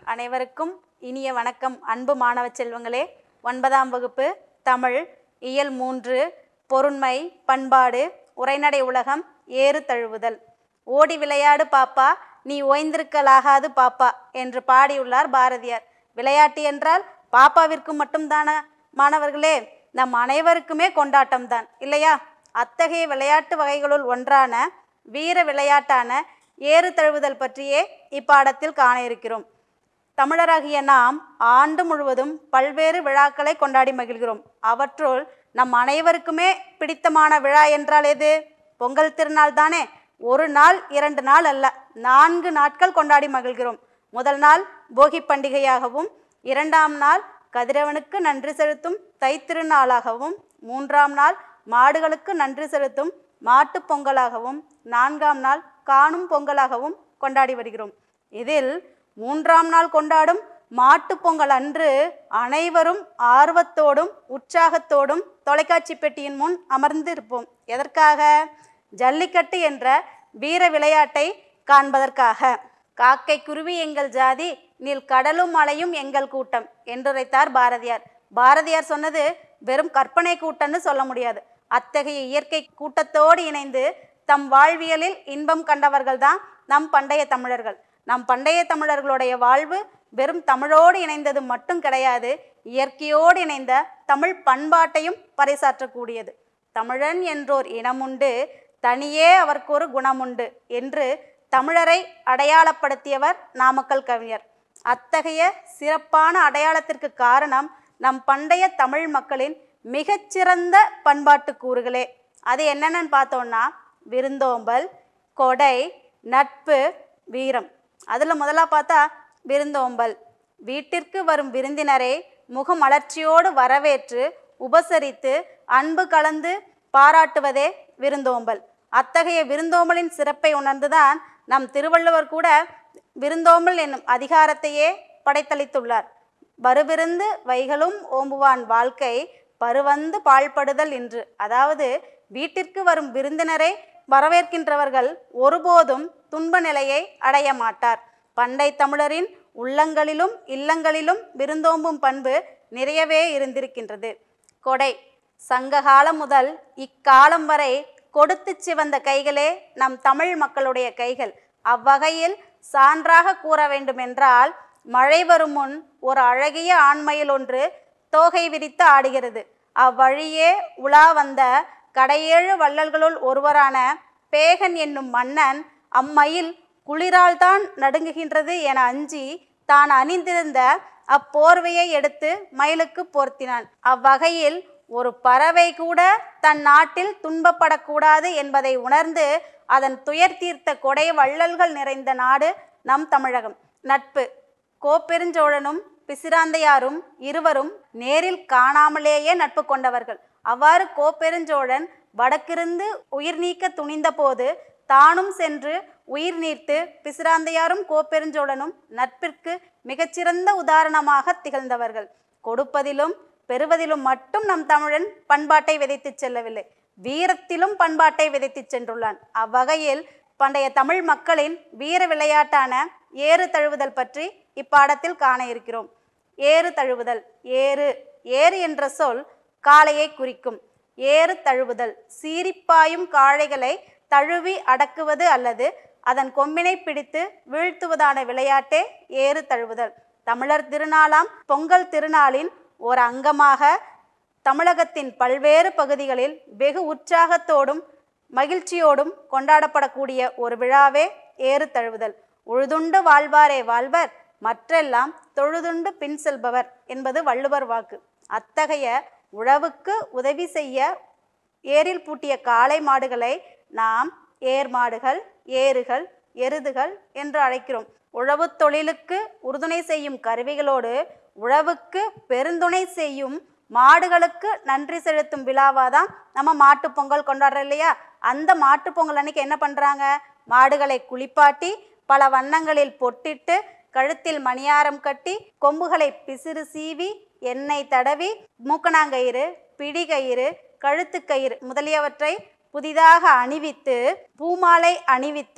அனைவருக்கும் இனிய வணக்கம் அன்பு மாணவ செல்வங்களே ஒன்பதாம் வகுப்பு தமிழ் இயல் மூன்று பொருண்மை பண்பாடு உரைநடை உலகம் ஏறு தழுவுதல் ஓடி விளையாடு பாப்பா நீ ஓய்ந்திருக்கலாகாது பாப்பா என்று பாடியுள்ளார் பாரதியார் விளையாட்டு என்றால் பாப்பாவிற்கு மட்டும்தானா மாணவர்களே நம் அனைவருக்குமே கொண்டாட்டம்தான் இல்லையா அத்தகைய விளையாட்டு வகைகளுள் ஒன்றான வீர விளையாட்டான ஏறு தழுவுதல் பற்றியே இப்பாடத்தில் காண இருக்கிறோம் தமிழராகிய நாம் ஆண்டு முழுவதும் பல்வேறு விழாக்களை கொண்டாடி மகிழ்கிறோம் அவற்றுள் நம் அனைவருக்குமே பிடித்தமான விழா என்றால் எது பொங்கல் திருநாள் தானே ஒரு நாள் இரண்டு நாள் அல்ல நான்கு நாட்கள் கொண்டாடி மகிழ்கிறோம் முதல் நாள் போகி பண்டிகையாகவும் இரண்டாம் நாள் கதிரவனுக்கு நன்றி செலுத்தும் தைத்திருநாளாகவும் மூன்றாம் நாள் மாடுகளுக்கு நன்றி செலுத்தும் மாட்டுப் பொங்கலாகவும் நான்காம் நாள் காணும் பொங்கலாகவும் கொண்டாடி வருகிறோம் இதில் மூன்றாம் நாள் கொண்டாடும் மாட்டுப் பொங்கல் அன்று அனைவரும் ஆர்வத்தோடும் உற்சாகத்தோடும் தொலைக்காட்சி பெட்டியின் முன் அமர்ந்து இருப்போம் எதற்காக ஜல்லிக்கட்டு என்ற வீர விளையாட்டை காண்பதற்காக காக்கை குருவி எங்கள் ஜாதி நீல் கடலும் மலையும் எங்கள் கூட்டம் என்றுரைத்தார் பாரதியார் பாரதியார் சொன்னது வெறும் கற்பனை கூட்டம்னு சொல்ல முடியாது அத்தகைய இயற்கை கூட்டத்தோடு இணைந்து தம் வாழ்வியலில் இன்பம் கண்டவர்கள்தான் நம் பண்டைய தமிழர்கள் நம் பண்டைய தமிழர்களுடைய வாழ்வு வெறும் தமிழோடு இணைந்தது மட்டும் கிடையாது இயற்கையோடு இணைந்த தமிழ் பண்பாட்டையும் பறைசாற்றக்கூடியது தமிழன் என்றோர் இனமுண்டு தனியே அவருக்கு ஒரு குணமுண்டு என்று தமிழரை அடையாளப்படுத்தியவர் நாமக்கல் கவிஞர் அத்தகைய சிறப்பான அடையாளத்திற்கு காரணம் நம் பண்டைய தமிழ் மக்களின் மிகச்சிறந்த பண்பாட்டு கூறுகளே அது என்னென்னு பார்த்தோம்னா விருந்தோம்பல் கொடை நட்பு வீரம் அதில் முதல்ல பார்த்தா விருந்தோம்பல் வீட்டிற்கு வரும் விருந்தினரை முகமலர்ச்சியோடு வரவேற்று உபசரித்து அன்பு கலந்து பாராட்டுவதே விருந்தோம்பல் அத்தகைய விருந்தோம்பலின் சிறப்பை உணர்ந்துதான் நம் திருவள்ளுவர் கூட விருந்தோம்பல் என்னும் அதிகாரத்தையே படைத்தளித்துள்ளார் வருவிருந்து வைகளும் ஓம்புவான் வாழ்க்கை பருவந்து பாழ்படுதல் என்று அதாவது வீட்டிற்கு வரும் விருந்தினரை வரவேற்கின்றவர்கள் ஒருபோதும் துன்ப நிலையை அடைய மாட்டார் பண்டை தமிழரின் உள்ளங்களிலும் இல்லங்களிலும் விருந்தோம்பும் பண்பு நிறையவே இருந்திருக்கின்றது கொடை சங்ககாலம் முதல் இக்காலம் வரை கொடுத்து சிவந்த கைகளே நம் தமிழ் மக்களுடைய கைகள் அவ்வகையில் சான்றாக கூற வேண்டுமென்றால் மழை வரும் முன் ஒரு அழகிய ஆண்மயில் ஒன்று தோகை விரித்து ஆடுகிறது அவ்வழியே உலா வந்த கடையேழு வள்ளல்களுள் ஒருவரான பேகன் என்னும் மன்னன் அம்மயில் குளிரால் தான் நடுங்குகின்றது என அஞ்சி தான் அணிந்திருந்த அப்போர்வையை எடுத்து மயிலுக்கு போர்த்தினான் அவ்வகையில் ஒரு பறவை கூட தன் நாட்டில் துன்பப்படக்கூடாது என்பதை உணர்ந்து அதன் துயர் தீர்த்த கொடை வள்ளல்கள் நிறைந்த நாடு நம் தமிழகம் நட்பு கோப்பெருஞ்சோழனும் பிசிராந்தையாரும் இருவரும் நேரில் காணாமலேயே நட்பு கொண்டவர்கள் அவ்வாறு கோப்பெருஞ்சோழன் வடக்கிருந்து உயிர் நீக்க துணிந்த போது தானும் சென்று உயிர் நீர்த்து பிசிராந்தையாரும் கோப்பெருஞ்சோழனும் நட்பிற்கு மிகச்சிறந்த உதாரணமாக திகழ்ந்தவர்கள் கொடுப்பதிலும் பெறுவதிலும் மட்டும் நம் தமிழன் பண்பாட்டை விதைத்துச் செல்லவில்லை வீரத்திலும் பண்பாட்டை விதைத்துச் சென்றுள்ளான் அவ்வகையில் பண்டைய தமிழ் மக்களின் வீர விளையாட்டான ஏறு தழுவுதல் பற்றி இப்பாடத்தில் காண இருக்கிறோம் ஏறு தழுவுதல் ஏறு ஏறு என்ற சொல் காளையை குறிக்கும் ஏறு தழுவுதல் சீரிப்பாயும் காளைகளை தழுவி அடக்குவது அல்லது அதன் கொம்பினை பிடித்து வீழ்த்துவதான விளையாட்டே ஏறு தழுவுதல் தமிழர் திருநாளாம் பொங்கல் திருநாளின் ஒரு அங்கமாக தமிழகத்தின் பல்வேறு பகுதிகளில் வெகு உற்சாகத்தோடும் மகிழ்ச்சியோடும் கொண்டாடப்படக்கூடிய ஒரு விழாவே ஏறு தழுவுதல் உழுதுண்டு வாழ்வாரே வாழ்வர் மற்றெல்லாம் தொழுதுண்டு பின் செல்பவர் என்பது வள்ளுவர் வாக்கு அத்தகைய உழவுக்கு உதவி செய்ய ஏரில் பூட்டிய காளை மாடுகளை நாம் ஏர் மாடுகள் ஏறுகள் எருதுகள் என்று அழைக்கிறோம் உழவுத் தொழிலுக்கு உறுதுணை செய்யும் கருவிகளோடு உழவுக்கு பெருந்துணை செய்யும் மாடுகளுக்கு நன்றி செலுத்தும் விழாவாதான் நம்ம மாட்டுப் பொங்கல் கொண்டாடுறோம் இல்லையா அந்த மாட்டுப் பொங்கல் அன்னைக்கு என்ன பண்றாங்க மாடுகளை குளிப்பாட்டி பல வண்ணங்களில் பொட்டிட்டு கழுத்தில் மணியாரம் கட்டி கொம்புகளை பிசிறு சீவி எண்ணெய் தடவி மூக்கணாங்கயிறு பிடிகயிறு கழுத்துக்கயிறு முதலியவற்றை புதிதாக அணிவித்து பூமாலை அணிவித்து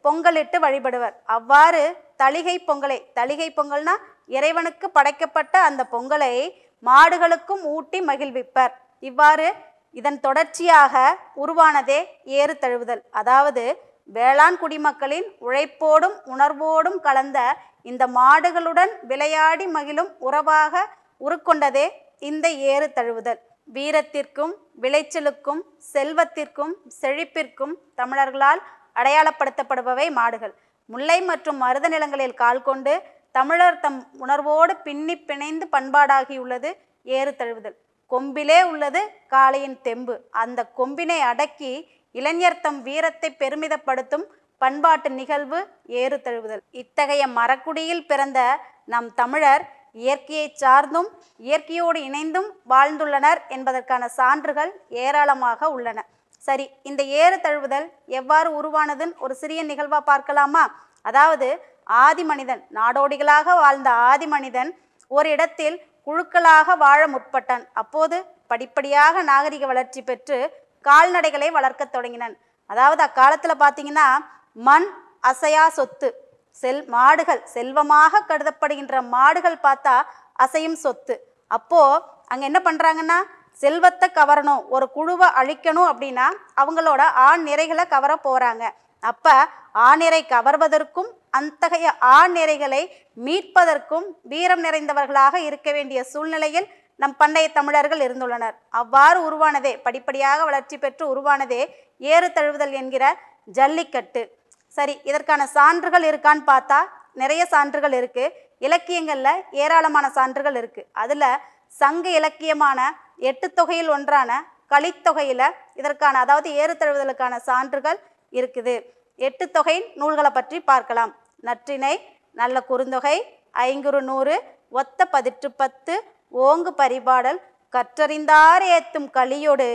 பொங்கலிட்டு வழிபடுவர் அவ்வாறு தளிகை பொங்கலை தளிகை பொங்கல்னா இறைவனுக்கு படைக்கப்பட்ட அந்த பொங்கலை மாடுகளுக்கும் ஊட்டி மகிழ்விப்பர் இவ்வாறு இதன் தொடர்ச்சியாக உருவானதே ஏறு தழுவுதல் அதாவது வேளாண் குடிமக்களின் உழைப்போடும் உணர்வோடும் கலந்த இந்த மாடுகளுடன் விளையாடி மகிழும் உறவாக உருக்கொண்டதே இந்த ஏறு தழுவுதல் வீரத்திற்கும் விளைச்சலுக்கும் செல்வத்திற்கும் செழிப்பிற்கும் தமிழர்களால் அடையாளப்படுத்தப்படுபவை மாடுகள் முல்லை மற்றும் மருத நிலங்களில் கால் கொண்டு தமிழர் தம் உணர்வோடு பின்னி பிணைந்து பண்பாடாகியுள்ளது ஏறு தழுவுதல் கொம்பிலே உள்ளது காளையின் தெம்பு அந்த கொம்பினை அடக்கி இளைஞர் தம் வீரத்தை பெருமிதப்படுத்தும் பண்பாட்டு நிகழ்வு ஏறு தழுவுதல் இத்தகைய மரக்குடியில் பிறந்த நம் தமிழர் இயற்கையை சார்ந்தும் இயற்கையோடு இணைந்தும் வாழ்ந்துள்ளனர் என்பதற்கான சான்றுகள் ஏராளமாக உள்ளன சரி இந்த ஏறு தழுவுதல் எவ்வாறு உருவானதுன்னு ஒரு சிறிய நிகழ்வா பார்க்கலாமா அதாவது ஆதி மனிதன் நாடோடிகளாக வாழ்ந்த ஆதி மனிதன் ஒரு இடத்தில் குழுக்களாக வாழ முற்பட்டான் அப்போது படிப்படியாக நாகரிக வளர்ச்சி பெற்று கால்நடைகளை வளர்க்கத் தொடங்கினான் அதாவது அக்காலத்தில் பார்த்தீங்கன்னா மண் அசையா சொத்து செல் மாடுகள் செல்வமாக கருதப்படுகின்ற மாடுகள் பார்த்தா அசையும் சொத்து அப்போ அங்க என்ன பண்றாங்கன்னா செல்வத்தை கவரணும் ஒரு குழுவை அழிக்கணும் அப்படின்னா அவங்களோட ஆண் நிறைகளை கவர போறாங்க அப்ப ஆணிரை கவர்வதற்கும் அத்தகைய ஆணிரைகளை மீட்பதற்கும் வீரம் நிறைந்தவர்களாக இருக்க வேண்டிய சூழ்நிலையில் நம் பண்டைய தமிழர்கள் இருந்துள்ளனர் அவ்வாறு உருவானதே படிப்படியாக வளர்ச்சி பெற்று உருவானதே ஏறு தழுவுதல் என்கிற ஜல்லிக்கட்டு சரி இதற்கான சான்றுகள் இருக்கான்னு பார்த்தா நிறைய சான்றுகள் இருக்கு இலக்கியங்கள்ல ஏராளமான சான்றுகள் இருக்கு அதுல சங்க இலக்கியமான எட்டு தொகையில் ஒன்றான கலித்தொகையில இதற்கான அதாவது ஏறு தழுவுதலுக்கான சான்றுகள் இருக்குது எட்டு தொகை நூல்களை பற்றி பார்க்கலாம் நற்றிணை நல்ல குறுந்தொகை ஐங்குறு நூறு ஒத்த பதிற்று பத்து ஓங்கு பரிபாடல் கற்றறிந்தார் ஏத்தும் கலியோடு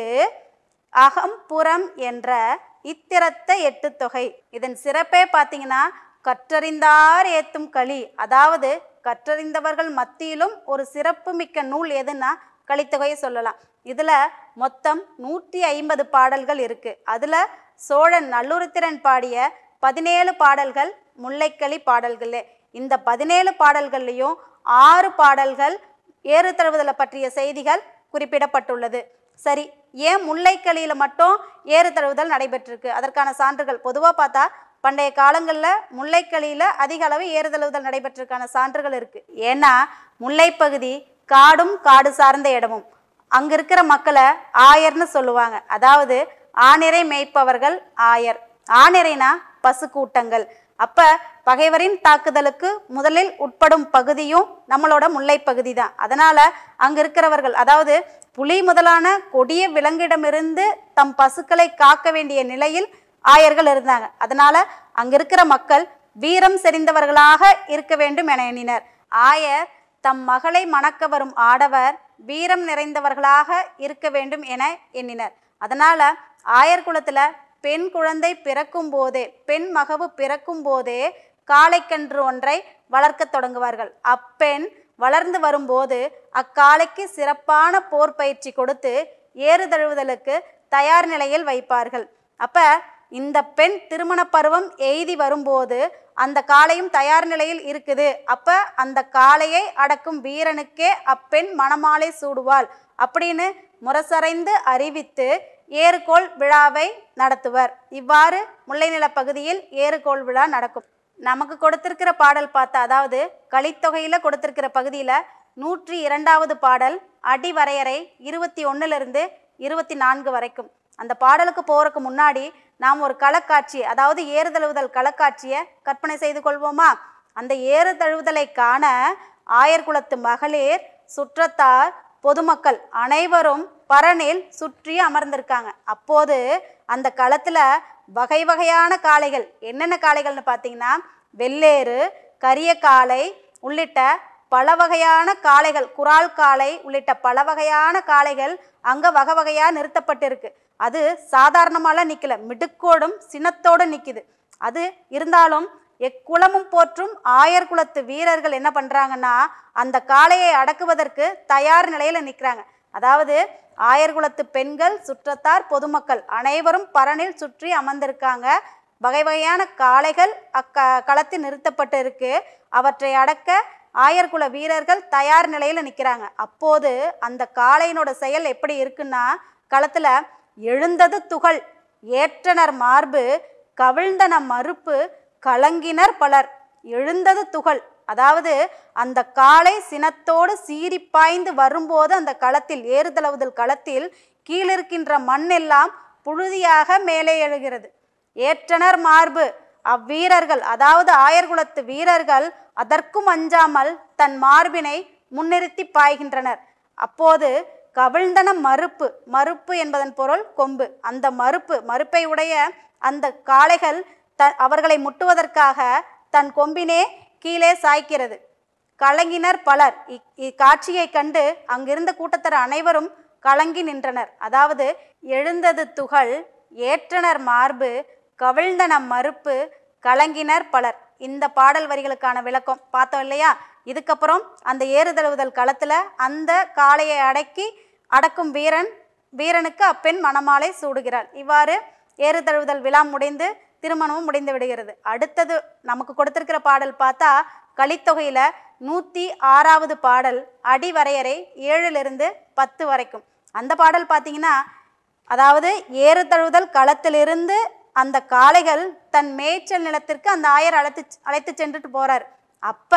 அகம் புறம் என்ற இத்திரத்த எட்டு தொகை இதன் சிறப்பே பார்த்தீங்கன்னா கற்றறிந்தார் ஏத்தும் களி அதாவது கற்றறிந்தவர்கள் மத்தியிலும் ஒரு சிறப்பு மிக்க நூல் எதுன்னா கலித்தொகையை சொல்லலாம் இதுல மொத்தம் நூற்றி ஐம்பது பாடல்கள் இருக்கு அதுல சோழன் நல்லுருத்திரன் பாடிய பதினேழு பாடல்கள் முல்லைக்களி பாடல்களே இந்த பதினேழு பாடல்கள்லையும் ஆறு பாடல்கள் ஏறு தழுவுதலை பற்றிய செய்திகள் குறிப்பிடப்பட்டுள்ளது சரி ஏன் முல்லைக்களியில மட்டும் ஏறு தழுவுதல் நடைபெற்றிருக்கு அதற்கான சான்றுகள் பொதுவாக பார்த்தா பண்டைய காலங்களில் முல்லைக்களியில அதிக அளவு ஏறு தழுவுதல் நடைபெற்றிருக்கான சான்றுகள் இருக்கு ஏன்னா முல்லைப்பகுதி காடும் காடு சார்ந்த இடமும் அங்க இருக்கிற மக்களை ஆயர்னு சொல்லுவாங்க அதாவது ஆணிரை மேய்ப்பவர்கள் ஆயர் ஆணிரைனா பசு கூட்டங்கள் அப்ப பகைவரின் தாக்குதலுக்கு முதலில் உட்படும் பகுதியும் நம்மளோட முல்லை பகுதி தான் அதனால அங்க இருக்கிறவர்கள் அதாவது புலி முதலான கொடிய விலங்கிடமிருந்து தம் பசுக்களை காக்க வேண்டிய நிலையில் ஆயர்கள் இருந்தாங்க அதனால அங்க இருக்கிற மக்கள் வீரம் செறிந்தவர்களாக இருக்க வேண்டும் என எண்ணினர் ஆயர் தம் மகளை மணக்க வரும் ஆடவர் வீரம் நிறைந்தவர்களாக இருக்க வேண்டும் என எண்ணினர் அதனால ஆயர் குலத்துல பெண் குழந்தை பிறக்கும் போதே பெண் மகவு பிறக்கும் போதே காளைக்கன்று ஒன்றை வளர்க்கத் தொடங்குவார்கள் அப்பெண் வளர்ந்து வரும்போது அக்காளைக்கு சிறப்பான போர் பயிற்சி கொடுத்து ஏறு தழுவுதலுக்கு தயார் நிலையில் வைப்பார்கள் அப்ப இந்த பெண் திருமண பருவம் எய்தி வரும்போது அந்த காளையும் தயார் நிலையில் இருக்குது அப்ப அந்த காளையை அடக்கும் வீரனுக்கே அப்பெண் மணமாலை சூடுவாள் அப்படின்னு முரசறைந்து அறிவித்து ஏறுகோள் விழாவை நடத்துவர் இவ்வாறு முல்லைநில பகுதியில் ஏறுகோள் விழா நடக்கும் நமக்கு கொடுத்திருக்கிற பாடல் பார்த்தா அதாவது கலித்தொகையில கொடுத்திருக்கிற பகுதியில நூற்றி இரண்டாவது பாடல் அடி வரையறை இருபத்தி ஒன்னுலேருந்து இருபத்தி நான்கு வரைக்கும் அந்த பாடலுக்கு போறதுக்கு முன்னாடி நாம் ஒரு களக்காட்சி அதாவது ஏறுதழுவுதல் களக்காட்சியை கற்பனை செய்து கொள்வோமா அந்த ஏறு தழுவுதலை காண ஆயர்குலத்து மகளிர் சுற்றத்தார் பொதுமக்கள் அனைவரும் பரணில் சுற்றி அமர்ந்திருக்காங்க அப்போது அந்த களத்துல வகை வகையான காளைகள் என்னென்ன காளைகள்னு பார்த்தீங்கன்னா வெள்ளேறு கரிய காளை உள்ளிட்ட பல வகையான காளைகள் குரால் காளை உள்ளிட்ட பல வகையான காளைகள் அங்க வகை வகையா நிறுத்தப்பட்டிருக்கு அது சாதாரணமாலாம் நிக்கல மிடுக்கோடும் சினத்தோடு நிக்குது அது இருந்தாலும் எக்குலமும் போற்றும் ஆயர் குலத்து வீரர்கள் என்ன பண்றாங்கன்னா அந்த காளையை அடக்குவதற்கு தயார் நிலையில நிக்கிறாங்க அதாவது ஆயர் குலத்து பெண்கள் சுற்றத்தார் பொதுமக்கள் அனைவரும் பரணில் சுற்றி அமர்ந்திருக்காங்க வகை வகையான காளைகள் அக்க களத்தில் நிறுத்தப்பட்டு இருக்கு அவற்றை அடக்க ஆயர்குல வீரர்கள் தயார் நிலையில் நிற்கிறாங்க அப்போது அந்த காளையினோட செயல் எப்படி இருக்குன்னா களத்தில் எழுந்தது துகள் ஏற்றனர் மார்பு கவிழ்ந்தன மறுப்பு கலங்கினர் பலர் எழுந்தது துகள் அதாவது அந்த காளை சினத்தோடு சீறி பாய்ந்து வரும்போது அந்த களத்தில் ஏறுதளவுதல் களத்தில் கீழிருக்கின்ற மண்ணெல்லாம் புழுதியாக மேலே எழுகிறது ஏற்றனர் மார்பு அவ்வீரர்கள் அதாவது ஆயர்குலத்து வீரர்கள் அதற்கும் அஞ்சாமல் தன் மார்பினை முன்னிறுத்தி பாய்கின்றனர் அப்போது கவிழ்ந்தன மறுப்பு மறுப்பு என்பதன் பொருள் கொம்பு அந்த மறுப்பு மறுப்பை உடைய அந்த காளைகள் த அவர்களை முட்டுவதற்காக தன் கொம்பினே கீழே சாய்க்கிறது கலங்கினர் பலர் இக்- இக்காட்சியை கண்டு அங்கிருந்த கூட்டத்தர் அனைவரும் கலங்கி நின்றனர் அதாவது எழுந்தது துகள் ஏற்றனர் மார்பு கவிழ்ந்தன மறுப்பு கலங்கினர் பலர் இந்த பாடல் வரிகளுக்கான விளக்கம் பார்த்தோம் இல்லையா இதுக்கப்புறம் அந்த ஏறுதழுவுதல் களத்துல அந்த காளையை அடக்கி அடக்கும் வீரன் வீரனுக்கு அப்பெண் மணமாலை சூடுகிறாள் இவ்வாறு ஏறுதழுவுதல் விழா முடிந்து திருமணமும் முடிந்து விடுகிறது அடுத்தது நமக்கு கொடுத்திருக்கிற பாடல் பார்த்தா கலித்தொகையில நூற்றி ஆறாவது பாடல் அடி வரையறை ஏழிலிருந்து பத்து வரைக்கும் அந்த பாடல் பார்த்தீங்கன்னா அதாவது ஏறுதழுவுதல் களத்திலிருந்து அந்த காளைகள் தன் மேய்ச்சல் நிலத்திற்கு அந்த ஆயர் அழைத்து அழைத்து சென்றுட்டு போறார் அப்ப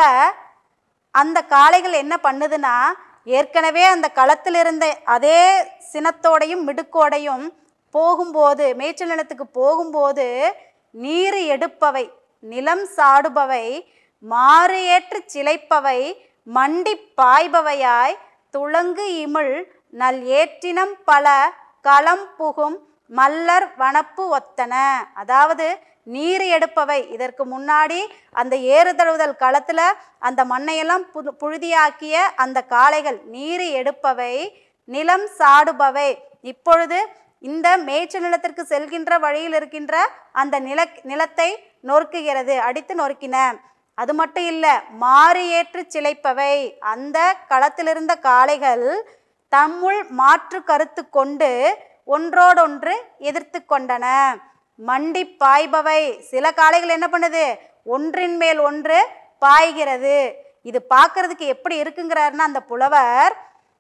அந்த காளைகள் என்ன பண்ணுதுன்னா ஏற்கனவே அந்த களத்தில் இருந்த அதே சினத்தோடையும் மிடுக்கோடையும் போகும்போது மேய்ச்சல் நிலத்துக்கு போகும்போது நீர் எடுப்பவை நிலம் சாடுபவை மாறு ஏற்று சிலைப்பவை மண்டி பாய்பவையாய் துளங்கு இமிழ் நல் ஏற்றினம் பல களம் புகும் மல்லர் வனப்பு ஒத்தன அதாவது நீர் எடுப்பவை இதற்கு முன்னாடி அந்த ஏறுதழுவுதல் களத்துல அந்த மண்ணையெல்லாம் புது புழுதியாக்கிய அந்த காளைகள் நீர் எடுப்பவை நிலம் சாடுபவை இப்பொழுது இந்த மேய்ச்சல் நிலத்திற்கு செல்கின்ற வழியில் இருக்கின்ற அந்த நில நிலத்தை நொறுக்குகிறது அடித்து நொறுக்கின அது மட்டும் இல்ல மாறு ஏற்று சிலைப்பவை அந்த களத்திலிருந்த காளைகள் தம்முள் மாற்று கருத்து கொண்டு ஒன்றோடொன்று எதிர்த்து கொண்டன மண்டி பாய்பவை சில காளைகள் என்ன பண்ணுது ஒன்றின் மேல் ஒன்று பாய்கிறது இது பார்க்கிறதுக்கு எப்படி இருக்குங்கிறாருன்னா அந்த புலவர்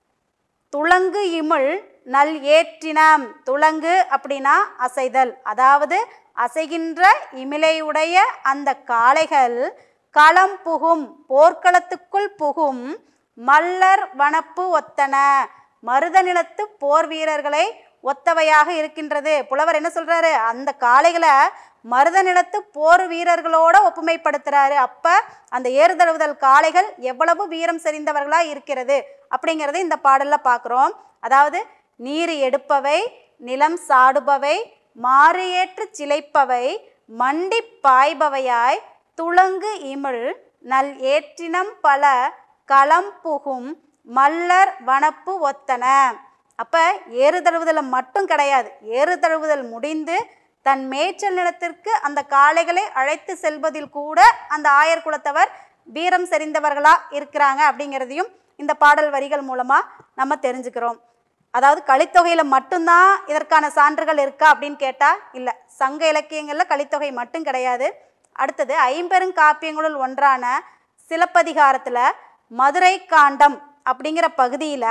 துளங்கு இமிழ் நல் ஏற்றினம் துளங்கு அப்படின்னா அசைதல் அதாவது அசைகின்ற இமிலையுடைய அந்த காளைகள் களம் புகும் போர்க்களத்துக்குள் புகும் மல்லர் வனப்பு ஒத்தன மருத நிலத்து போர் வீரர்களை ஒத்தவையாக இருக்கின்றது புலவர் என்ன சொல்றாரு அந்த காளைகளை மருத நிலத்து போர் வீரர்களோட ஒப்புமைப்படுத்துறாரு அப்ப அந்த ஏறுதழுவுதல் காளைகள் எவ்வளவு வீரம் செறிந்தவர்களா இருக்கிறது அப்படிங்கறத இந்த பாடல்ல பார்க்குறோம் அதாவது நீர் எடுப்பவை நிலம் சாடுபவை மாறு ஏற்று சிலைப்பவை மண்டி பாய்பவையாய் துளங்கு இமிழ் நல் ஏற்றினம் பல களம் புகும் மல்லர் வனப்பு ஒத்தன அப்ப ஏறுதழுவுதல் மட்டும் கிடையாது ஏறுதழுவுதல் முடிந்து தன் மேய்ச்சல் நிலத்திற்கு அந்த காளைகளை அழைத்து செல்வதில் கூட அந்த ஆயர் குலத்தவர் வீரம் செறிந்தவர்களா இருக்கிறாங்க அப்படிங்கிறதையும் இந்த பாடல் வரிகள் மூலமா நம்ம தெரிஞ்சுக்கிறோம் அதாவது கலித்தொகையில மட்டும்தான் இதற்கான சான்றுகள் இருக்கா அப்படின்னு கேட்டா இல்ல சங்க இலக்கியங்கள்ல கலித்தொகை மட்டும் கிடையாது அடுத்தது ஐம்பெருங்காப்பியங்களுள் ஒன்றான சிலப்பதிகாரத்துல மதுரை காண்டம் அப்படிங்கிற பகுதியில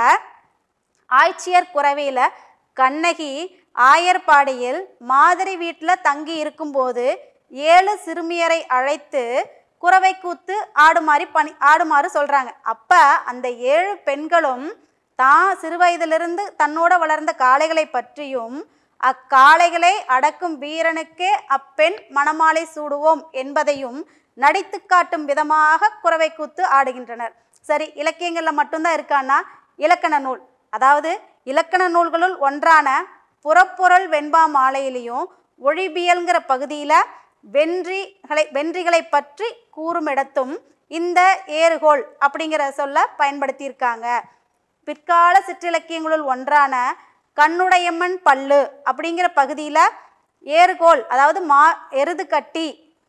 ஆய்ச்சியர் குறவையில கண்ணகி ஆயர்பாடியில் மாதிரி வீட்டில் தங்கி இருக்கும்போது ஏழு சிறுமியரை அழைத்து குறவை கூத்து ஆடுமாறி பணி ஆடுமாறு சொல்றாங்க அப்ப அந்த ஏழு பெண்களும் தான் சிறுவயதிலிருந்து தன்னோட வளர்ந்த காளைகளை பற்றியும் அக்காளைகளை அடக்கும் வீரனுக்கே அப்பெண் மணமாலை சூடுவோம் என்பதையும் நடித்து காட்டும் விதமாக குறவை கூத்து ஆடுகின்றனர் சரி இலக்கியங்கள்ல மட்டும்தான் இருக்கான்னா இலக்கண நூல் அதாவது இலக்கண நூல்களுள் ஒன்றான புறப்பொருள் வெண்பா மாலையிலையும் ஒழிபியல்ங்கிற பகுதியில வென்றிகளை வென்றிகளை பற்றி கூறும் இடத்தும் இந்த ஏறுகோள் அப்படிங்கிற சொல்ல பயன்படுத்தியிருக்காங்க பிற்கால சிற்றிலக்கியங்களுள் ஒன்றான கண்ணுடையம்மன் பல்லு அப்படிங்கிற பகுதியில ஏறுகோள் அதாவது மா எருது கட்டி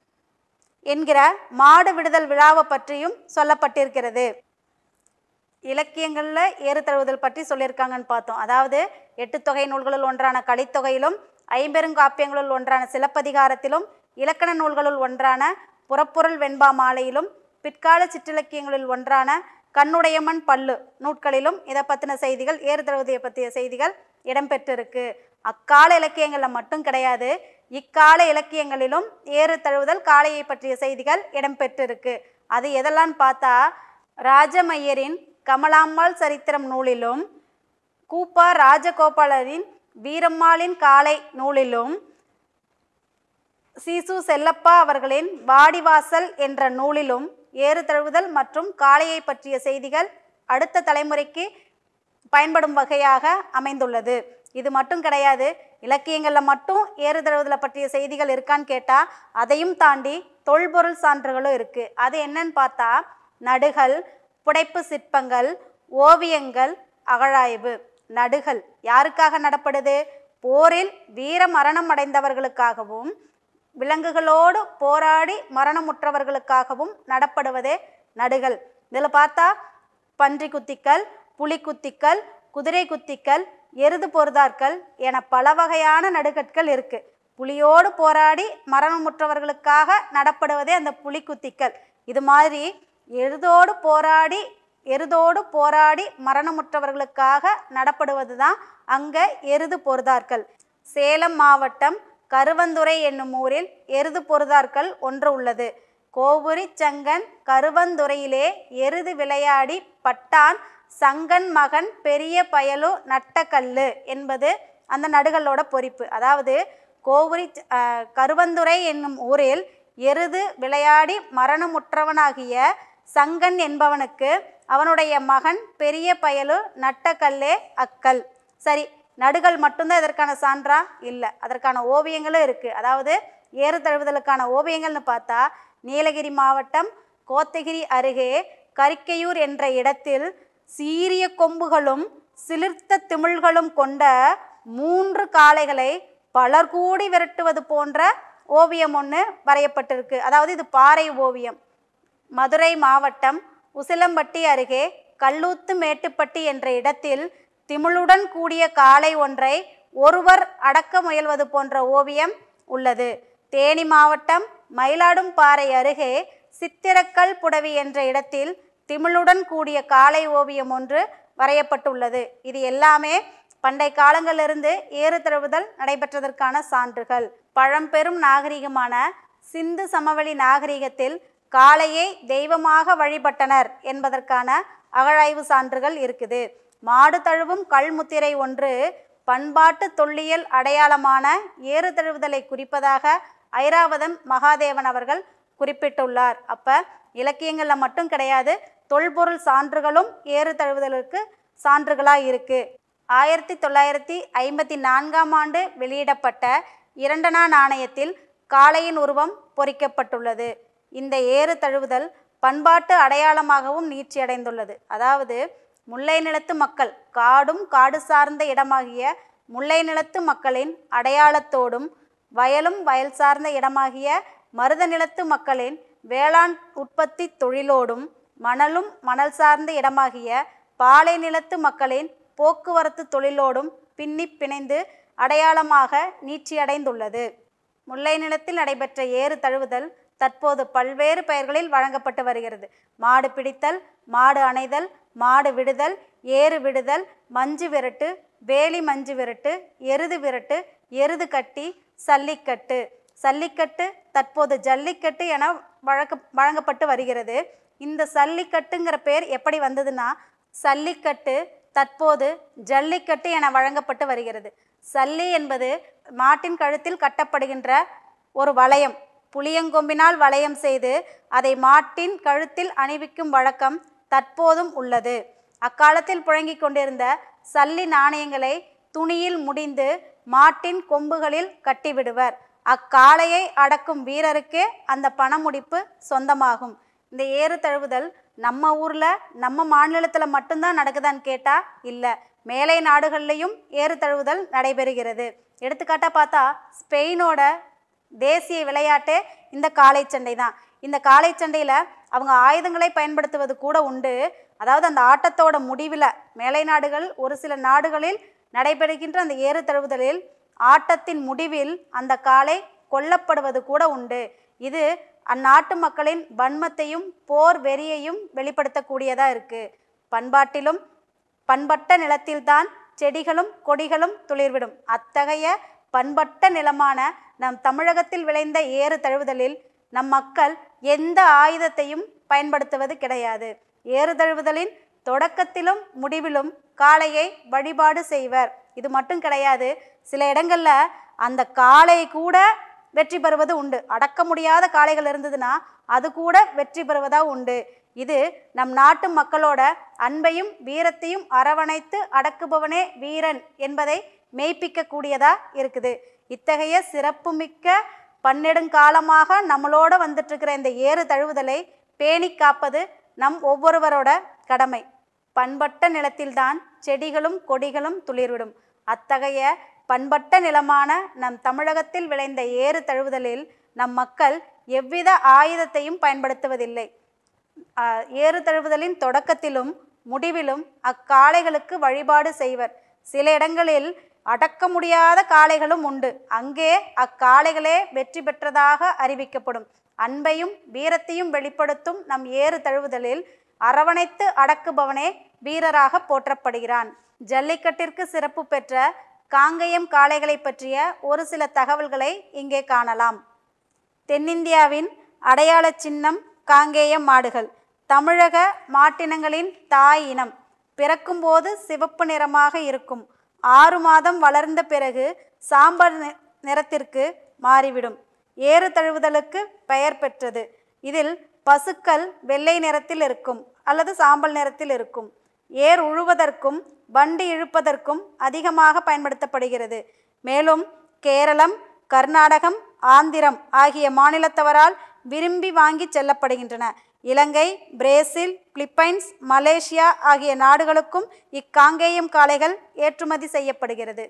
என்கிற மாடு விடுதல் விழாவை பற்றியும் சொல்லப்பட்டிருக்கிறது இலக்கியங்களில் ஏறுதழுவுதல் பற்றி சொல்லியிருக்காங்கன்னு பார்த்தோம் அதாவது எட்டு தொகை நூல்களுள் ஒன்றான கலித்தொகையிலும் ஐம்பெருங்காப்பியங்களுள் ஒன்றான சிலப்பதிகாரத்திலும் இலக்கண நூல்களுள் ஒன்றான புறப்பொருள் வெண்பா மாலையிலும் பிற்கால சிற்றிலக்கியங்களில் ஒன்றான கண்ணுடையமன் பல்லு நூட்களிலும் இதை பற்றின செய்திகள் ஏறு தழுவதையை பற்றிய செய்திகள் இடம்பெற்றிருக்கு அக்கால இலக்கியங்களில் மட்டும் கிடையாது இக்கால இலக்கியங்களிலும் ஏறு தழுவுதல் காளையை பற்றிய செய்திகள் இடம்பெற்றிருக்கு அது எதெல்லாம் பார்த்தா ராஜமையரின் கமலாம்பாள் சரித்திரம் நூலிலும் கூப்பா ராஜகோபாலரின் வீரம்மாளின் காளை நூலிலும் சீசு செல்லப்பா அவர்களின் வாடிவாசல் என்ற நூலிலும் ஏறு தழுவுதல் மற்றும் காளையை பற்றிய செய்திகள் அடுத்த தலைமுறைக்கு பயன்படும் வகையாக அமைந்துள்ளது இது மட்டும் கிடையாது இலக்கியங்களில் மட்டும் ஏறு தழுவுதலை பற்றிய செய்திகள் இருக்கான்னு கேட்டால் அதையும் தாண்டி தொல்பொருள் சான்றுகளும் இருக்குது அது என்னன்னு பார்த்தா நடுகள் புடைப்பு சிற்பங்கள் ஓவியங்கள் அகழாய்வு நடுகள் யாருக்காக நடப்படுது போரில் வீர மரணம் அடைந்தவர்களுக்காகவும் விலங்குகளோடு போராடி மரணமுற்றவர்களுக்காகவும் நடப்படுவதே நடுகள் இதில் பார்த்தா பன்றி குத்திக்கல் புலி குத்திக்கல் குதிரை குத்திக்கல் எருது பொருதார்கள் என பல வகையான நடுகற்கள் இருக்கு புலியோடு போராடி மரணமுற்றவர்களுக்காக நடப்படுவதே அந்த புலி குத்திக்கல் இது மாதிரி எருதோடு போராடி எருதோடு போராடி மரணமுற்றவர்களுக்காக நடப்படுவது தான் அங்கே எருது பொருதார்கள் சேலம் மாவட்டம் கருவந்துறை என்னும் ஊரில் எருது பொருதார்கள் ஒன்று உள்ளது கோபுரி சங்கன் கருவந்துறையிலே எருது விளையாடி பட்டான் சங்கன் மகன் பெரிய பயலு நட்டக்கல்லு என்பது அந்த நடுகளோட பொறிப்பு அதாவது கோபுரி அஹ், கருவந்துறை என்னும் ஊரில் எருது விளையாடி மரணமுற்றவனாகிய சங்கன் என்பவனுக்கு அவனுடைய மகன் பெரிய பயலு நட்டக்கல்லே அக்கல் சரி நடுகள் மட்டும்தான் இதற்கான சான்றா இல்லை அதற்கான ஓவியங்களும் இருக்குது அதாவது ஏறு தழுவுதலுக்கான ஓவியங்கள்னு பார்த்தா நீலகிரி மாவட்டம் கோத்தகிரி அருகே கரிக்கையூர் என்ற இடத்தில் சீரிய கொம்புகளும் சிலிர்த்த திமிழ்களும் கொண்ட மூன்று காளைகளை பலர் கூடி விரட்டுவது போன்ற ஓவியம் ஒன்று வரையப்பட்டிருக்கு அதாவது இது பாறை ஓவியம் மதுரை மாவட்டம் உசிலம்பட்டி அருகே கல்லூத்து மேட்டுப்பட்டி என்ற இடத்தில் திமிழுடன் கூடிய காளை ஒன்றை ஒருவர் அடக்க முயல்வது போன்ற ஓவியம் உள்ளது தேனி மாவட்டம் மயிலாடும்பாறை அருகே சித்திரக்கல் புடவி என்ற இடத்தில் திமிழுடன் கூடிய காளை ஓவியம் ஒன்று வரையப்பட்டுள்ளது இது எல்லாமே பண்டை காலங்களிலிருந்து ஏறு தழுவுதல் நடைபெற்றதற்கான சான்றுகள் பழம்பெரும் நாகரிகமான சிந்து சமவெளி நாகரிகத்தில் காளையை தெய்வமாக வழிபட்டனர் என்பதற்கான அகழாய்வு சான்றுகள் இருக்குது மாடு தழுவும் கல்முத்திரை ஒன்று பண்பாட்டு தொல்லியல் அடையாளமான ஏறு தழுவுதலை குறிப்பதாக ஐராவதம் மகாதேவன் அவர்கள் குறிப்பிட்டுள்ளார் அப்ப இலக்கியங்களில் மட்டும் கிடையாது தொல்பொருள் சான்றுகளும் ஏறு தழுவுதலுக்கு சான்றுகளாக இருக்கு ஆயிரத்தி தொள்ளாயிரத்தி ஐம்பத்தி நான்காம் ஆண்டு வெளியிடப்பட்ட இரண்டனா நாணயத்தில் காளையின் உருவம் பொறிக்கப்பட்டுள்ளது இந்த ஏறு தழுவுதல் பண்பாட்டு அடையாளமாகவும் நீட்சியடைந்துள்ளது அதாவது முல்லை நிலத்து மக்கள் காடும் காடு சார்ந்த இடமாகிய முல்லை நிலத்து மக்களின் அடையாளத்தோடும் வயலும் வயல் சார்ந்த இடமாகிய மருத நிலத்து மக்களின் வேளாண் உற்பத்தி தொழிலோடும் மணலும் மணல் சார்ந்த இடமாகிய பாலை நிலத்து மக்களின் போக்குவரத்து தொழிலோடும் பின்னி பிணைந்து அடையாளமாக நீட்சியடைந்துள்ளது முல்லை நிலத்தில் நடைபெற்ற ஏறு தழுவுதல் தற்போது பல்வேறு பெயர்களில் வழங்கப்பட்டு வருகிறது மாடு பிடித்தல் மாடு அணைதல் மாடு விடுதல் ஏறு விடுதல் மஞ்சு விரட்டு வேலி மஞ்சு விரட்டு எருது விரட்டு எருது கட்டி சல்லிக்கட்டு சல்லிக்கட்டு தற்போது ஜல்லிக்கட்டு என வழக்க வழங்கப்பட்டு வருகிறது இந்த சல்லிக்கட்டுங்கிற பேர் எப்படி வந்ததுன்னா சல்லிக்கட்டு தற்போது ஜல்லிக்கட்டு என வழங்கப்பட்டு வருகிறது சல்லி என்பது மாட்டின் கழுத்தில் கட்டப்படுகின்ற ஒரு வளையம் புளியங்கொம்பினால் வளையம் செய்து அதை மாட்டின் கழுத்தில் அணிவிக்கும் வழக்கம் தற்போதும் உள்ளது அக்காலத்தில் புழங்கிக் கொண்டிருந்த சல்லி நாணயங்களை துணியில் முடிந்து மாட்டின் கொம்புகளில் கட்டிவிடுவர் அக்காளையை அடக்கும் வீரருக்கே அந்த பணமுடிப்பு சொந்தமாகும் இந்த ஏறு தழுவுதல் நம்ம ஊரில் நம்ம மாநிலத்தில் மட்டும்தான் நடக்குதான்னு கேட்டால் இல்லை மேலை நாடுகள்லையும் ஏறு தழுவுதல் நடைபெறுகிறது எடுத்துக்காட்டாக பார்த்தா ஸ்பெயினோட தேசிய விளையாட்டே இந்த காளைச்சண்டை தான் இந்த காளைச்சண்டையில் அவங்க ஆயுதங்களை பயன்படுத்துவது கூட உண்டு அதாவது அந்த ஆட்டத்தோட முடிவில் மேலை நாடுகள் ஒரு சில நாடுகளில் நடைபெறுகின்ற அந்த ஏறு தழுவுதலில் ஆட்டத்தின் முடிவில் அந்த காளை கொல்லப்படுவது கூட உண்டு இது அந்நாட்டு மக்களின் வன்மத்தையும் போர் வெறியையும் வெளிப்படுத்தக்கூடியதா இருக்கு பண்பாட்டிலும் பண்பட்ட நிலத்தில்தான் செடிகளும் கொடிகளும் துளிர்விடும் அத்தகைய பண்பட்ட நிலமான நம் தமிழகத்தில் விளைந்த ஏறு தழுவுதலில் நம் மக்கள் எந்த ஆயுதத்தையும் பயன்படுத்துவது கிடையாது ஏறு தழுவுதலின் தொடக்கத்திலும் முடிவிலும் காளையை வழிபாடு செய்வர் இது மட்டும் கிடையாது சில இடங்கள்ல அந்த காளை கூட வெற்றி பெறுவது உண்டு அடக்க முடியாத காளைகள் இருந்ததுன்னா அது கூட வெற்றி பெறுவதா உண்டு இது நம் நாட்டு மக்களோட அன்பையும் வீரத்தையும் அரவணைத்து அடக்குபவனே வீரன் என்பதை மெய்ப்பிக்க கூடியதா இருக்குது இத்தகைய சிறப்புமிக்க பன்னெடுங்காலமாக நம்மளோட வந்துட்டு இருக்கிற இந்த ஏறு தழுவுதலை பேணி காப்பது நம் ஒவ்வொருவரோட கடமை பண்பட்ட நிலத்தில்தான் செடிகளும் கொடிகளும் துளிர்விடும் அத்தகைய பண்பட்ட நிலமான நம் தமிழகத்தில் விளைந்த ஏறு தழுவுதலில் நம் மக்கள் எவ்வித ஆயுதத்தையும் பயன்படுத்துவதில்லை ஆஹ் ஏறு தழுவுதலின் தொடக்கத்திலும் முடிவிலும் அக்காளைகளுக்கு வழிபாடு செய்வர் சில இடங்களில் அடக்க முடியாத காளைகளும் உண்டு அங்கே அக்காளைகளே வெற்றி பெற்றதாக அறிவிக்கப்படும் அன்பையும் வீரத்தையும் வெளிப்படுத்தும் நம் ஏறு தழுவுதலில் அரவணைத்து அடக்குபவனே வீரராக போற்றப்படுகிறான் ஜல்லிக்கட்டிற்கு சிறப்பு பெற்ற காங்கேயம் காளைகளை பற்றிய ஒரு சில தகவல்களை இங்கே காணலாம் தென்னிந்தியாவின் அடையாள சின்னம் காங்கேயம் மாடுகள் தமிழக மாட்டினங்களின் தாய் இனம் பிறக்கும்போது சிவப்பு நிறமாக இருக்கும் ஆறு மாதம் வளர்ந்த பிறகு சாம்பல் நி- நிறத்திற்கு மாறிவிடும் ஏறு தழுவுதலுக்கு பெயர் பெற்றது இதில் பசுக்கள் வெள்ளை நிறத்தில் இருக்கும் அல்லது சாம்பல் நிறத்தில் இருக்கும் ஏர் உழுவதற்கும் வண்டி இழுப்பதற்கும் அதிகமாக பயன்படுத்தப்படுகிறது மேலும் கேரளம் கர்நாடகம் ஆந்திரம் ஆகிய மாநிலத்தவரால் விரும்பி வாங்கி செல்லப்படுகின்றன இலங்கை பிரேசில் பிலிப்பைன்ஸ் மலேசியா ஆகிய நாடுகளுக்கும் இக்காங்கேயம் காளைகள் ஏற்றுமதி செய்யப்படுகிறது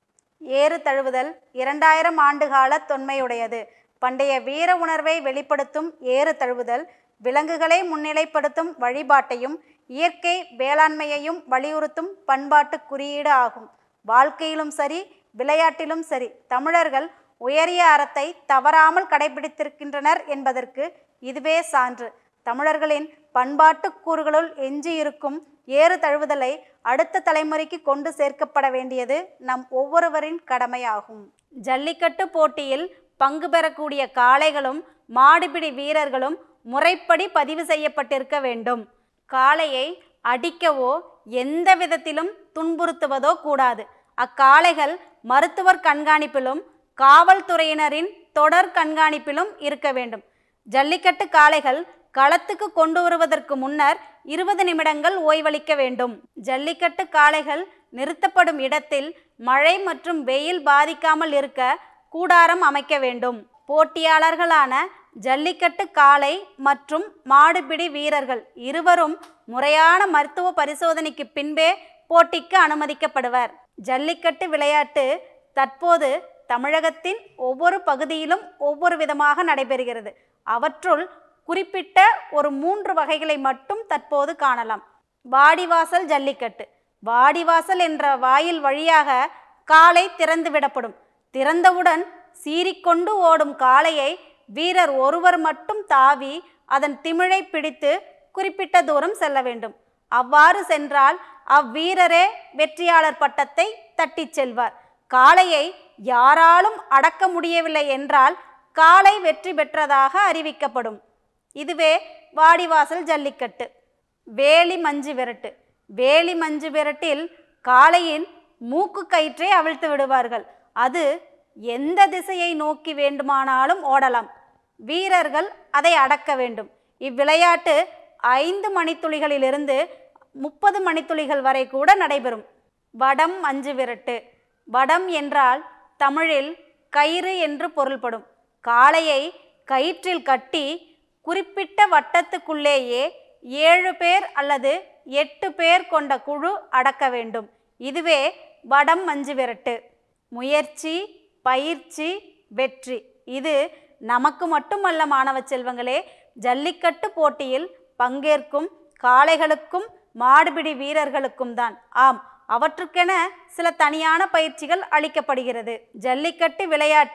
ஏறு தழுவுதல் இரண்டாயிரம் ஆண்டுகால தொன்மையுடையது பண்டைய வீர உணர்வை வெளிப்படுத்தும் ஏறு தழுவுதல் விலங்குகளை முன்னிலைப்படுத்தும் வழிபாட்டையும் இயற்கை வேளாண்மையையும் வலியுறுத்தும் பண்பாட்டு குறியீடு ஆகும் வாழ்க்கையிலும் சரி விளையாட்டிலும் சரி தமிழர்கள் உயரிய அறத்தை தவறாமல் கடைபிடித்திருக்கின்றனர் என்பதற்கு இதுவே சான்று தமிழர்களின் பண்பாட்டு கூறுகளுள் எஞ்சியிருக்கும் ஏறு தழுவுதலை அடுத்த தலைமுறைக்கு கொண்டு சேர்க்கப்பட வேண்டியது நம் ஒவ்வொருவரின் கடமையாகும் ஜல்லிக்கட்டு போட்டியில் பங்கு பெறக்கூடிய காளைகளும் மாடுபிடி வீரர்களும் முறைப்படி பதிவு செய்யப்பட்டிருக்க வேண்டும் காளையை அடிக்கவோ எந்த விதத்திலும் துன்புறுத்துவதோ கூடாது அக்காளைகள் மருத்துவர் கண்காணிப்பிலும் காவல்துறையினரின் தொடர் கண்காணிப்பிலும் இருக்க வேண்டும் ஜல்லிக்கட்டு காளைகள் களத்துக்கு கொண்டு வருவதற்கு முன்னர் இருபது நிமிடங்கள் ஓய்வளிக்க வேண்டும் ஜல்லிக்கட்டு காளைகள் நிறுத்தப்படும் இடத்தில் மழை மற்றும் வெயில் பாதிக்காமல் இருக்க கூடாரம் அமைக்க வேண்டும் போட்டியாளர்களான ஜல்லிக்கட்டு காளை மற்றும் மாடுபிடி வீரர்கள் இருவரும் முறையான மருத்துவ பரிசோதனைக்கு பின்பே போட்டிக்கு அனுமதிக்கப்படுவர் ஜல்லிக்கட்டு விளையாட்டு தற்போது தமிழகத்தின் ஒவ்வொரு பகுதியிலும் ஒவ்வொரு விதமாக நடைபெறுகிறது அவற்றுள் குறிப்பிட்ட ஒரு மூன்று வகைகளை மட்டும் தற்போது காணலாம் வாடிவாசல் ஜல்லிக்கட்டு வாடிவாசல் என்ற வாயில் வழியாக காளை திறந்து விடப்படும் திறந்தவுடன் சீறிக்கொண்டு ஓடும் காளையை வீரர் ஒருவர் மட்டும் தாவி அதன் திமிழை பிடித்து குறிப்பிட்ட தூரம் செல்ல வேண்டும் அவ்வாறு சென்றால் அவ்வீரரே வெற்றியாளர் பட்டத்தை தட்டிச் செல்வார் காளையை யாராலும் அடக்க முடியவில்லை என்றால் காளை வெற்றி பெற்றதாக அறிவிக்கப்படும் இதுவே வாடிவாசல் ஜல்லிக்கட்டு வேலி மஞ்சு விரட்டு வேலி மஞ்சு விரட்டில் காளையின் மூக்கு கயிற்றை அவிழ்த்து விடுவார்கள் அது எந்த திசையை நோக்கி வேண்டுமானாலும் ஓடலாம் வீரர்கள் அதை அடக்க வேண்டும் இவ்விளையாட்டு ஐந்து மணித்துளிகளிலிருந்து முப்பது மணித்துளிகள் வரை கூட நடைபெறும் வடம் மஞ்சு விரட்டு வடம் என்றால் தமிழில் கயிறு என்று பொருள்படும் காளையை கயிற்றில் கட்டி குறிப்பிட்ட வட்டத்துக்குள்ளேயே ஏழு பேர் அல்லது எட்டு பேர் கொண்ட குழு அடக்க வேண்டும் இதுவே வடம் மஞ்சு விரட்டு முயற்சி பயிற்சி வெற்றி இது நமக்கு மட்டுமல்ல மாணவ செல்வங்களே ஜல்லிக்கட்டு போட்டியில் பங்கேற்கும் காளைகளுக்கும் மாடுபிடி வீரர்களுக்கும் தான் ஆம் அவற்றுக்கென சில தனியான பயிற்சிகள் அளிக்கப்படுகிறது ஜல்லிக்கட்டு விளையாட்டில்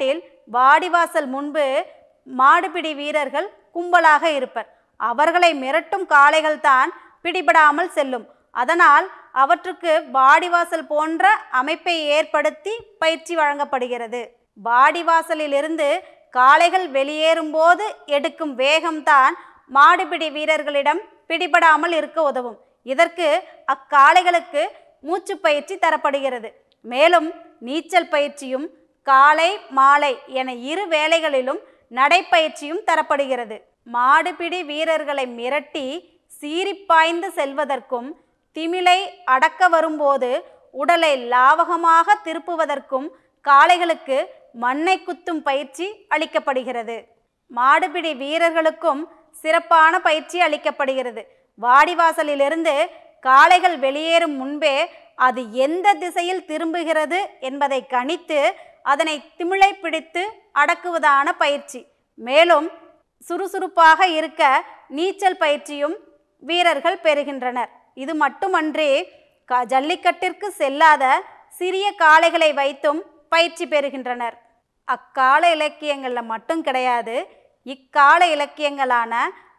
வாடிவாசல் முன்பு மாடுபிடி வீரர்கள் கும்பலாக இருப்பர் அவர்களை மிரட்டும் காளைகள் தான் பிடிபடாமல் செல்லும் அதனால் அவற்றுக்கு வாடிவாசல் போன்ற அமைப்பை ஏற்படுத்தி பயிற்சி வழங்கப்படுகிறது வாடிவாசலிலிருந்து காளைகள் வெளியேறும்போது எடுக்கும் வேகம்தான் மாடுபிடி வீரர்களிடம் பிடிபடாமல் இருக்க உதவும் இதற்கு அக்காளைகளுக்கு மூச்சு பயிற்சி தரப்படுகிறது மேலும் நீச்சல் பயிற்சியும் காலை மாலை என இரு வேளைகளிலும் நடைப்பயிற்சியும் தரப்படுகிறது மாடுபிடி வீரர்களை மிரட்டி சீறிப்பாய்ந்து செல்வதற்கும் திமிலை அடக்க வரும்போது உடலை லாவகமாக திருப்புவதற்கும் காளைகளுக்கு மண்ணை குத்தும் பயிற்சி அளிக்கப்படுகிறது மாடுபிடி வீரர்களுக்கும் சிறப்பான பயிற்சி அளிக்கப்படுகிறது வாடிவாசலிலிருந்து காளைகள் வெளியேறும் முன்பே அது எந்த திசையில் திரும்புகிறது என்பதை கணித்து அதனை திமிழை பிடித்து அடக்குவதான பயிற்சி மேலும் சுறுசுறுப்பாக இருக்க நீச்சல் பயிற்சியும் வீரர்கள் பெறுகின்றனர் இது மட்டுமன்றி க ஜல்லிக்கட்டிற்கு செல்லாத சிறிய காளைகளை வைத்தும் பயிற்சி பெறுகின்றனர் அக்கால இலக்கியங்களில் மட்டும் கிடையாது இக்கால இலக்கியங்களான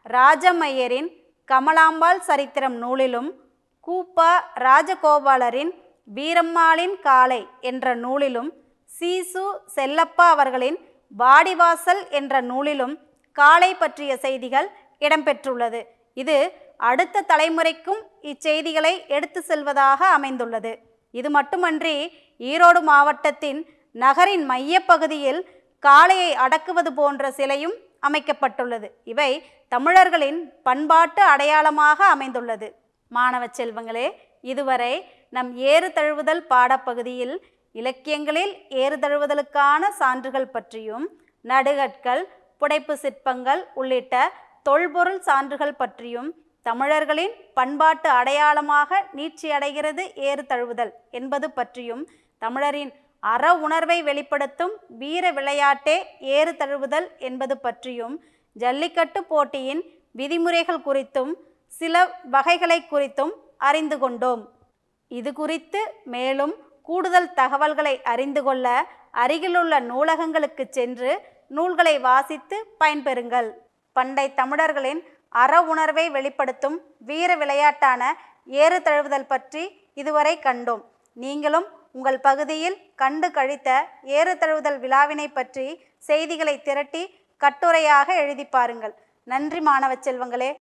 ராஜமையரின் கமலாம்பாள் சரித்திரம் நூலிலும் கூப்பா ராஜகோபாலரின் வீரம்மாளின் காளை என்ற நூலிலும் சீசு செல்லப்பா அவர்களின் வாடிவாசல் என்ற நூலிலும் காளை பற்றிய செய்திகள் இடம்பெற்றுள்ளது இது அடுத்த தலைமுறைக்கும் இச்செய்திகளை எடுத்து செல்வதாக அமைந்துள்ளது இது மட்டுமன்றி ஈரோடு மாவட்டத்தின் நகரின் மையப்பகுதியில் காளையை அடக்குவது போன்ற சிலையும் அமைக்கப்பட்டுள்ளது இவை தமிழர்களின் பண்பாட்டு அடையாளமாக அமைந்துள்ளது மாணவ செல்வங்களே இதுவரை நம் ஏறு தழுவுதல் பாடப்பகுதியில் இலக்கியங்களில் ஏறு தழுவுதலுக்கான சான்றுகள் பற்றியும் நடுகற்கள் புடைப்பு சிற்பங்கள் உள்ளிட்ட தொல்பொருள் சான்றுகள் பற்றியும் தமிழர்களின் பண்பாட்டு அடையாளமாக நீட்சியடைகிறது ஏறு தழுவுதல் என்பது பற்றியும் தமிழரின் அற உணர்வை வெளிப்படுத்தும் வீர விளையாட்டே ஏறு தழுவுதல் என்பது பற்றியும் ஜல்லிக்கட்டு போட்டியின் விதிமுறைகள் குறித்தும் சில வகைகளை குறித்தும் அறிந்து கொண்டோம் இது குறித்து மேலும் கூடுதல் தகவல்களை அறிந்து கொள்ள அருகிலுள்ள நூலகங்களுக்கு சென்று நூல்களை வாசித்து பயன்பெறுங்கள் பண்டை தமிழர்களின் அற உணர்வை வெளிப்படுத்தும் வீர விளையாட்டான ஏறு தழுவுதல் பற்றி இதுவரை கண்டோம் நீங்களும் உங்கள் பகுதியில் கண்டு கழித்த ஏறு தழுவுதல் விழாவினை பற்றி செய்திகளை திரட்டி கட்டுரையாக எழுதி பாருங்கள் நன்றி மாணவ செல்வங்களே